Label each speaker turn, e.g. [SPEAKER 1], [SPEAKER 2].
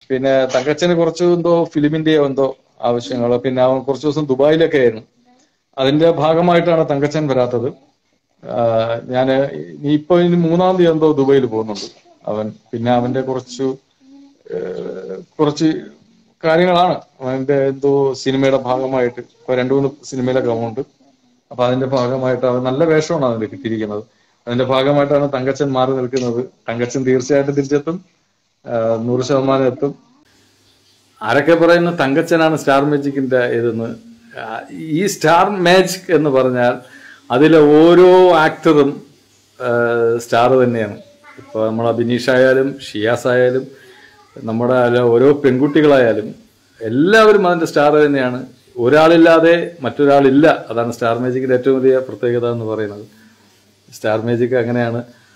[SPEAKER 1] പിന്നെ തങ്കച്ചന് കുറച്ച് എന്തോ ഫിലിമിന്റെയോ എന്തോ ആവശ്യങ്ങളോ പിന്നെ അവൻ കുറച്ച് ദിവസം ദുബായിലൊക്കെ ആയിരുന്നു അതിന്റെ ഭാഗമായിട്ടാണ് തങ്കച്ചൻ വരാത്തത് ഞാൻ ഇപ്പൊ ഇനി മൂന്നാം തീയതി എന്തോ ദുബായിൽ പോകുന്നുണ്ട് അവൻ പിന്നെ അവന്റെ കുറച്ച് ഏഹ്, കുറച്ച് കാര്യങ്ങളാണ് അവന്റെ എന്തോ സിനിമയുടെ ഭാഗമായിട്ട് ഇപ്പൊ രണ്ടു മൂന്ന് സിനിമയിലൊക്കെ അവനുണ്ട് അപ്പൊ അതിന്റെ ഭാഗമായിട്ട് അവൻ നല്ല വേഷമാണ് അതിൽ കിട്ടിയിരിക്കുന്നത് അതിന്റെ ഭാഗമായിട്ടാണ് തങ്കച്ചൻ മാറി നിൽക്കുന്നത് തങ്കച്ചൻ തീർച്ചയായിട്ടും തിരിച്ചെത്തും ആഹ് നൂറ് ശതമാനം എത്തും ആരൊക്കെ പറയുന്നു തങ്കച്ചനാണ് സ്റ്റാർ മാജിക്കിന്റെ ഇതെന്ന് ആ, ഈ സ്റ്റാർ മാജിക് എന്ന് പറഞ്ഞാൽ അതിലെ ഓരോ ആക്ടറും സ്റ്റാർ തന്നെയാണ് ഇപ്പോൾ നമ്മളെ ബിനീഷ് ആയാലും ഷിയാസ് ആയാലും നമ്മുടെ അല്ല ഓരോ പെൺകുട്ടികളായാലും എല്ലാവരും അതിന്റെ സ്റ്റാർ തന്നെയാണ് ഒരാളില്ലാതെ മറ്റൊരാളില്ല അതാണ് സ്റ്റാർ മാജിക്കിന്റെ ഏറ്റവും വലിയ പ്രത്യേകത എന്ന് പറയുന്നത് സ്റ്റാർ മാജിക് അങ്ങനെയാണ്